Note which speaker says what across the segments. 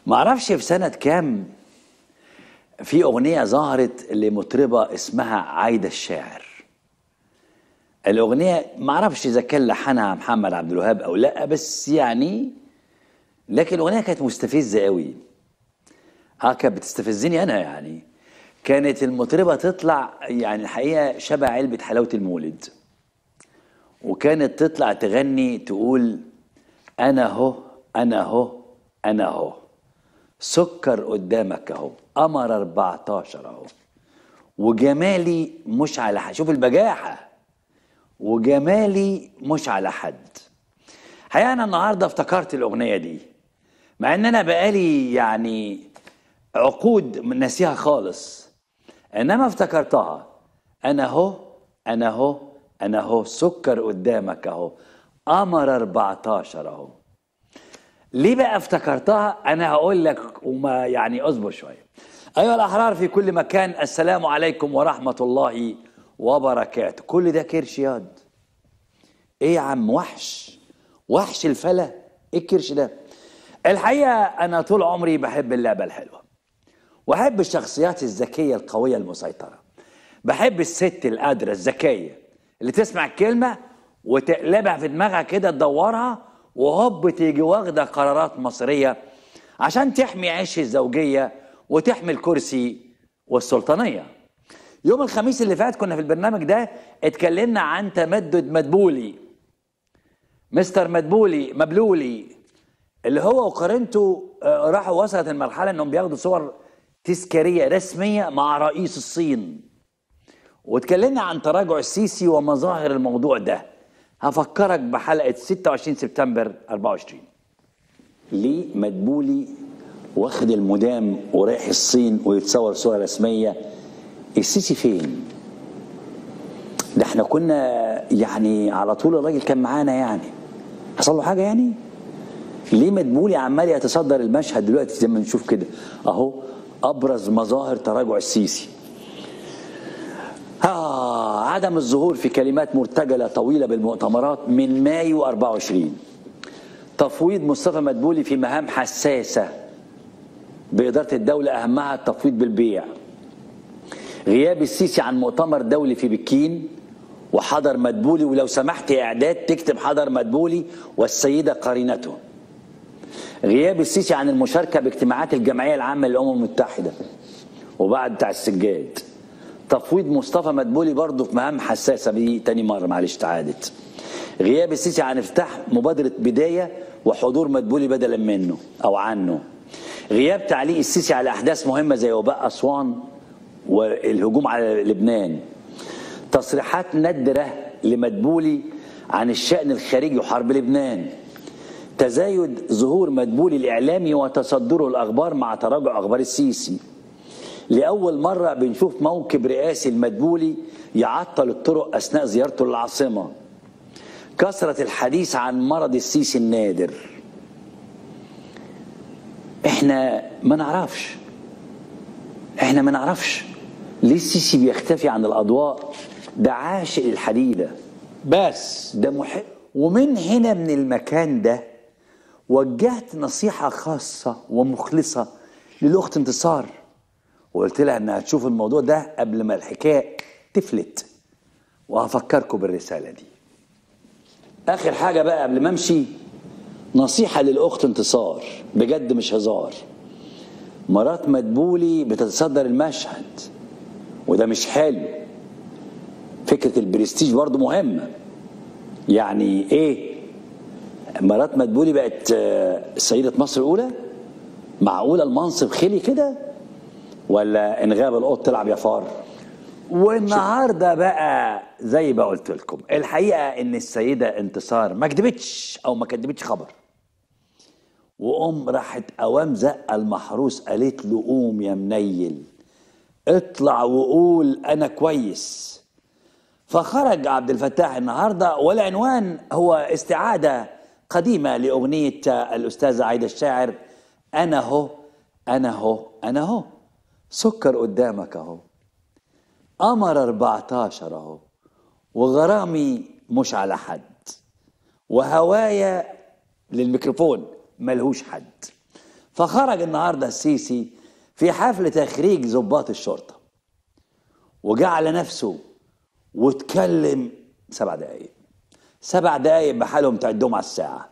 Speaker 1: معرفش في سنة كام في أغنية ظهرت لمطربة اسمها عايدة الشاعر الأغنية معرفش إذا كان لحنها محمد عبد الوهاب أو لأ بس يعني لكن الأغنية كانت مستفزة قوي اه كانت بتستفزني أنا يعني كانت المطربة تطلع يعني الحقيقة شبه علبة حلاوة المولد وكانت تطلع تغني تقول أنا هو أنا هو أنا هو سكر قدامك أهو قمر 14 أهو وجمالي مش على حد شوف البجاحة وجمالي مش على حد حقيقة أنا النهاردة افتكرت الأغنية دي مع إن أنا بقالي يعني عقود من ناسيها خالص إنما افتكرتها أنا هو أنا هو أنا هو سكر قدامك أهو قمر 14 أهو ليه بقى افتكرتها انا هقول لك وما يعني اصبر شويه ايها الاحرار في كل مكان السلام عليكم ورحمه الله وبركاته كل ده كرش ياض ايه يا عم وحش وحش الفلا ايه الكرش ده الحقيقه انا طول عمري بحب اللعبه الحلوه واحب الشخصيات الذكيه القويه المسيطره بحب الست القادره الذكيه اللي تسمع الكلمه وتقلبها في دماغها كده تدورها وهوب تيجي واخده قرارات مصريه عشان تحمي عيش الزوجيه وتحمي الكرسي والسلطانيه. يوم الخميس اللي فات كنا في البرنامج ده اتكلمنا عن تمدد مدبولي. مستر مدبولي مبلولي اللي هو وقارنته آه، راحوا وصلت المرحله انهم بياخدوا صور تذكاريه رسميه مع رئيس الصين. واتكلمنا عن تراجع السيسي ومظاهر الموضوع ده. هفكرك بحلقة 26 سبتمبر 24 ليه مدبولي واخد المدام ورايح الصين ويتصور صورة رسمية السيسي فين ده احنا كنا يعني على طول الراجل كان معانا يعني حصل له حاجة يعني ليه مدبولي عمال يتصدر المشهد دلوقتي زي ما نشوف كده اهو ابرز مظاهر تراجع السيسي آه عدم الظهور في كلمات مرتجلة طويلة بالمؤتمرات من مايو 24 تفويض مصطفى مدبولي في مهام حساسة بإدارة الدولة أهمها التفويض بالبيع غياب السيسي عن مؤتمر دولي في بكين وحضر مدبولي ولو سمحت يا إعداد تكتب حضر مدبولي والسيدة قرينته غياب السيسي عن المشاركة باجتماعات الجمعية العامة للأمم المتحدة وبعد بتاع السجاد تفويض مصطفى مدبولي برضه في مهام حساسه دي تاني مره معلش تعادت غياب السيسي عن افتتاح مبادره بدايه وحضور مدبولي بدلا منه او عنه غياب تعليق السيسي على احداث مهمه زي وباء اسوان والهجوم على لبنان تصريحات نادره لمدبولي عن الشان الخارجي وحرب لبنان تزايد ظهور مدبولي الاعلامي وتصدره الاخبار مع تراجع اخبار السيسي لأول مرة بنشوف موكب رئاسي المدبولي يعطل الطرق أثناء زيارته للعاصمة كثرة الحديث عن مرض السيسي النادر احنا ما نعرفش احنا ما نعرفش ليه السيسي بيختفي عن الأضواء ده عاشق الحديدة بس ده محب ومن هنا من المكان ده وجهت نصيحة خاصة ومخلصة للأخت انتصار وقلت لها انها تشوف الموضوع ده قبل ما الحكايه تفلت وهفكركم بالرساله دي اخر حاجه بقى قبل ما امشي نصيحه للاخت انتصار بجد مش هزار مرات مدبولي بتتصدر المشهد وده مش حلو فكره البرستيج برضه مهمه يعني ايه مرات مدبولي بقت آه، سيده مصر الاولى معقوله المنصب خلي كده ولا ان غاب القط تلعب يا فار والنهارده بقى زي ما قلت لكم الحقيقه ان السيده انتصار ما كدبتش او ما كدبتش خبر وام راحت اوام زقه المحروس قالت له قوم يا منيل اطلع وقول انا كويس فخرج عبد الفتاح النهارده والعنوان هو استعاده قديمه لاغنيه الاستاذه عايده الشاعر انا هو انا هو انا هو سكر قدامك اهو قمر 14 اهو وغرامي مش على حد وهوايا للميكروفون ملهوش حد فخرج النهارده السيسي في حفل تخريج ضباط الشرطه وجعل نفسه واتكلم سبع دقايق سبع دقايق بحالهم تعدهم على الساعه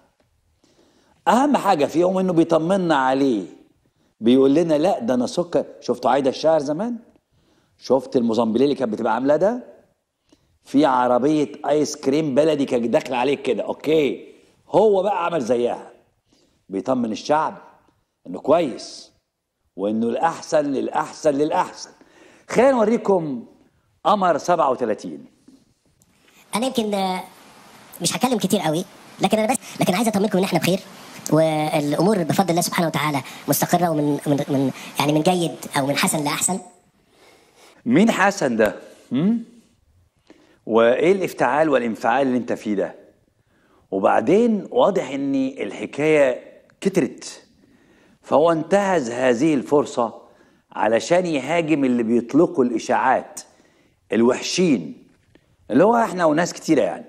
Speaker 1: اهم حاجه فيهم انه بيطمنا عليه بيقول لنا لا ده انا سكر شفتوا عايده الشاعر زمان شفت الموزمبيليه اللي كانت بتبقى عامله ده في عربيه ايس كريم بلدي كانت داخله عليك كده اوكي هو بقى عمل زيها بيطمن الشعب انه كويس وانه الاحسن للاحسن للاحسن خلينا نوريكم قمر 37
Speaker 2: انا يمكن آه، مش هتكلم كتير قوي لكن انا بس لكن عايز اطمنكم ان احنا بخير والامور بفضل الله سبحانه وتعالى مستقره ومن من من يعني من جيد او من حسن لاحسن
Speaker 1: مين حسن ده؟ هم؟ وايه الافتعال والانفعال اللي انت فيه ده؟ وبعدين واضح ان الحكايه كترت فهو انتهز هذه الفرصه علشان يهاجم اللي بيطلقوا الاشاعات الوحشين اللي هو احنا وناس كتيره يعني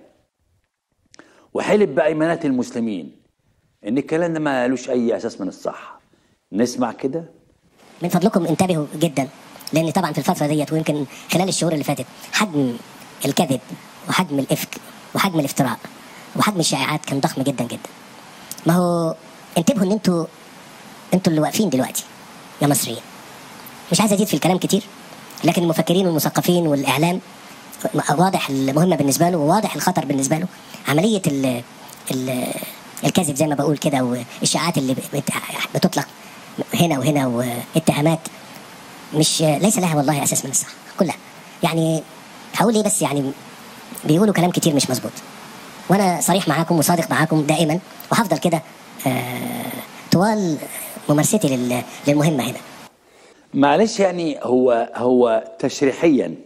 Speaker 1: وحلف بايمانات المسلمين ان الكلام ده ما لوش اي اساس من الصحه نسمع كده
Speaker 2: من فضلكم انتبهوا جدا لان طبعا في الفتره ديت ويمكن خلال الشهور اللي فاتت حجم الكذب وحجم الافك وحجم الافتراء وحجم الشائعات كان ضخم جدا جدا ما هو انتبهوا ان انتوا انتوا اللي واقفين دلوقتي يا مصريين مش عايز ازيد في الكلام كتير لكن المفكرين والمثقفين والاعلام واضح المهمه بالنسبه له وواضح الخطر بالنسبه له عمليه ال ال الكذب زي ما بقول كده والاشاعات اللي بت- بتطلق هنا وهنا واتهامات مش ليس لها والله اساس من الصحه كلها يعني هقول ايه بس يعني بيقولوا كلام كتير مش مظبوط وانا صريح معاكم وصادق معاكم دائما وهفضل كده آه، طوال ممارستي لل- للمهمه هنا
Speaker 1: معلش يعني هو هو تشريحيا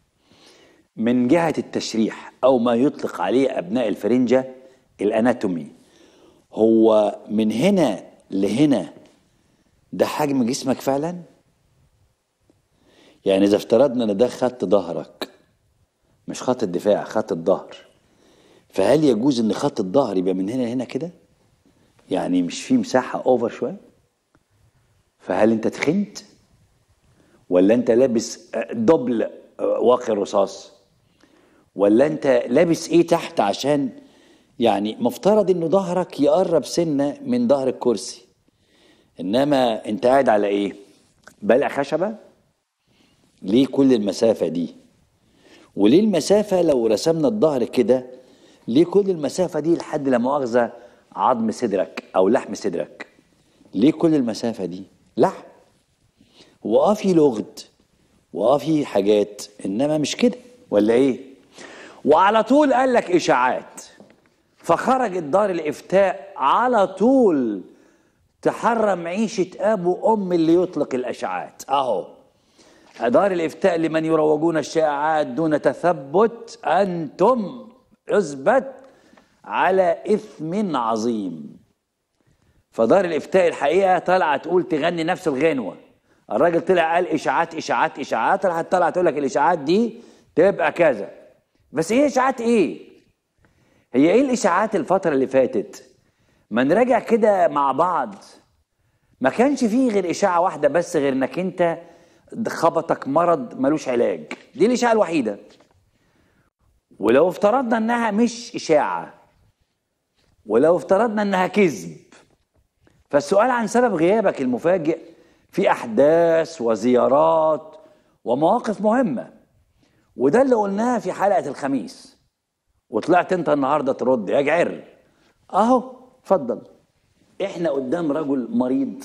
Speaker 1: من جهة التشريح أو ما يطلق عليه أبناء الفرنجة الأناتومي هو من هنا لهنا ده حجم جسمك فعلا؟ يعني إذا افترضنا إن ده خط ظهرك مش خط الدفاع خط الظهر فهل يجوز إن خط الظهر يبقى من هنا لهنا كده؟ يعني مش في مساحة أوفر شوية؟ فهل أنت تخنت؟ ولا انت لابس دبل واقي الرصاص ولا انت لابس ايه تحت عشان يعني مفترض انه ظهرك يقرب سنه من ظهر الكرسي انما انت قاعد على ايه بلع خشبه ليه كل المسافه دي وليه المسافه لو رسمنا الظهر كده ليه كل المسافه دي لحد لا مؤاخذه عظم صدرك او لحم صدرك ليه كل المسافه دي لحم واه في لغد واه في حاجات انما مش كده ولا ايه وعلى طول قال لك اشاعات فخرجت دار الافتاء على طول تحرم عيشه ابو وام اللي يطلق الاشاعات اهو دار الافتاء لمن يروجون الشائعات دون تثبت انتم اثبت على اثم عظيم فدار الافتاء الحقيقه طالعه تقول تغني نفس الغنوه الراجل طلع قال اشاعات اشاعات اشاعات راحت طالعه تقول لك الاشاعات دي تبقى كذا بس ايه اشاعات ايه هي ايه الاشاعات الفتره اللي فاتت ما نراجع كده مع بعض ما كانش فيه غير اشاعه واحده بس غير انك انت خبطك مرض ملوش علاج دي الاشاعه الوحيده ولو افترضنا انها مش اشاعه ولو افترضنا انها كذب فالسؤال عن سبب غيابك المفاجئ في احداث وزيارات ومواقف مهمه وده اللي قلناه في حلقه الخميس وطلعت انت النهارده ترد يا جعر اهو اتفضل احنا قدام رجل مريض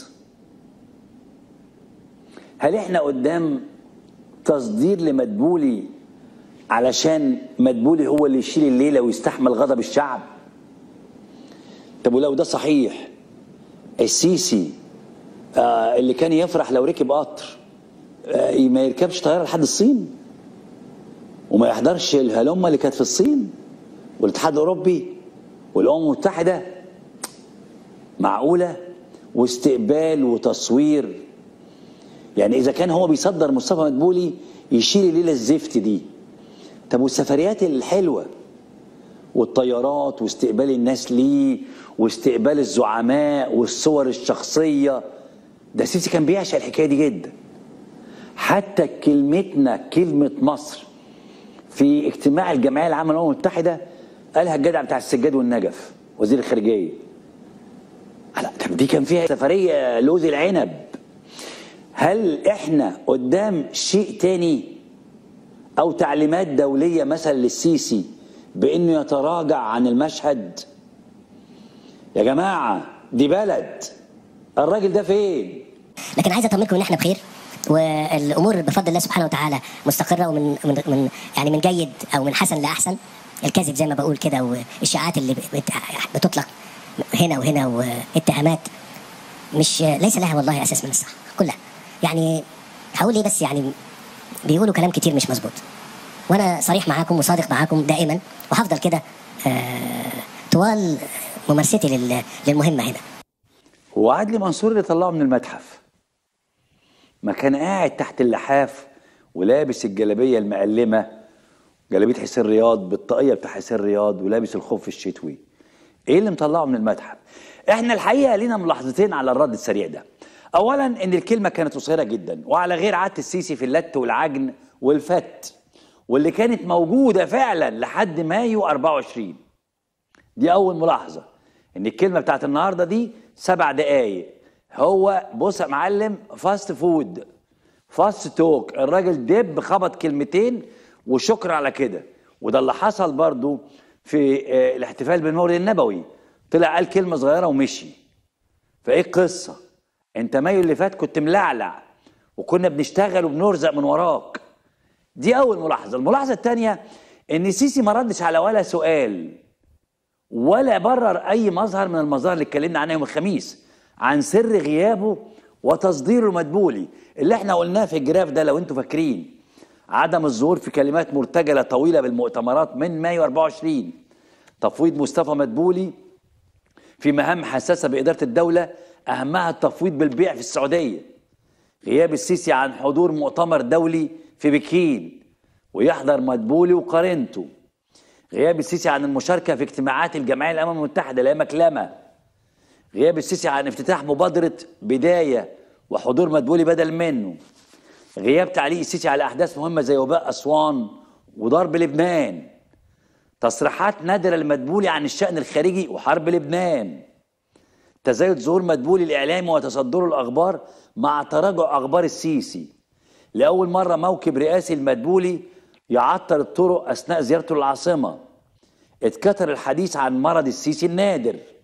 Speaker 1: هل احنا قدام تصدير لمدبولي علشان مدبولي هو اللي يشيل الليله ويستحمل غضب الشعب طب ولو ده صحيح السيسي آه اللي كان يفرح لو ركب قطر آه ما يركبش طياره لحد الصين وما يحضرش الهلمه اللي كانت في الصين والاتحاد الاوروبي والامم المتحده معقوله واستقبال وتصوير يعني اذا كان هو بيصدر مصطفى مدبولي يشيل الليله الزفت دي طب والسفريات الحلوه والطيارات واستقبال الناس ليه واستقبال الزعماء والصور الشخصيه ده السيسي كان بيعشق الحكايه دي جدا حتى كلمتنا كلمه مصر في اجتماع الجمعيه العامه للامم المتحده قالها الجدع بتاع السجاد والنجف وزير الخارجيه لا طب دي كان فيها سفريه لوز العنب هل احنا قدام شيء تاني او تعليمات دوليه مثلا للسيسي بانه يتراجع عن المشهد يا جماعه دي بلد الراجل ده فين
Speaker 2: لكن عايز اطمنكم ان احنا بخير والامور بفضل الله سبحانه وتعالى مستقره ومن من من يعني من جيد او من حسن لاحسن الكذب زي ما بقول كده والاشاعات اللي بت- بتطلق هنا وهنا واتهامات مش ليس لها والله اساس من الصحه كلها يعني هقول ايه بس يعني بيقولوا كلام كتير مش مظبوط وانا صريح معاكم وصادق معاكم دائما وهفضل كده آه، طوال ممارستي لل- للمهمه هنا
Speaker 1: هو عدلي منصور اللي طلعه من المتحف ما كان قاعد تحت اللحاف ولابس الجلابيه المقلمه جلابيه حسين رياض بالطاقيه بتاع حسين رياض ولابس الخف الشتوي ايه اللي مطلعه من المتحف احنا الحقيقه لينا ملاحظتين على الرد السريع ده اولا ان الكلمه كانت قصيره جدا وعلى غير عاده السيسي في اللت والعجن والفت واللي كانت موجوده فعلا لحد مايو 24 دي اول ملاحظه ان الكلمه بتاعت النهارده دي سبع دقايق هو بص يا معلم فاست فود فاست توك الراجل دب خبط كلمتين وشكرا على كده وده اللي حصل برضو في آه، الاحتفال بالمولد النبوي طلع قال كلمه صغيره ومشي فايه القصه انت مايو اللي فات كنت ملعلع وكنا بنشتغل وبنرزق من وراك دي اول ملاحظه الملاحظه الثانيه ان السيسي ما ردش على ولا سؤال ولا برر اي مظهر من المظاهر اللي اتكلمنا عنها يوم الخميس عن سر غيابه وتصديره المدبولي اللي احنا قلناه في الجراف ده لو انتوا فاكرين عدم الظهور في كلمات مرتجله طويله بالمؤتمرات من مايو 24 تفويض مصطفى مدبولي في مهام حساسه باداره الدوله اهمها التفويض بالبيع في السعوديه غياب السيسي عن حضور مؤتمر دولي في بكين ويحضر مدبولي وقارنته غياب السيسي عن المشاركه في اجتماعات الجمعيه الامم المتحده لا مكلمه غياب السيسي عن افتتاح مبادره بدايه وحضور مدبولي بدل منه غياب تعليق السيسي على احداث مهمه زي وباء اسوان وضرب لبنان تصريحات نادره لمدبولي عن الشان الخارجي وحرب لبنان تزايد ظهور مدبولي الاعلامي وتصدره الاخبار مع تراجع اخبار السيسي لاول مره موكب رئاسي المدبولي يعطل الطرق اثناء زيارته للعاصمه اتكثر الحديث عن مرض السيسي النادر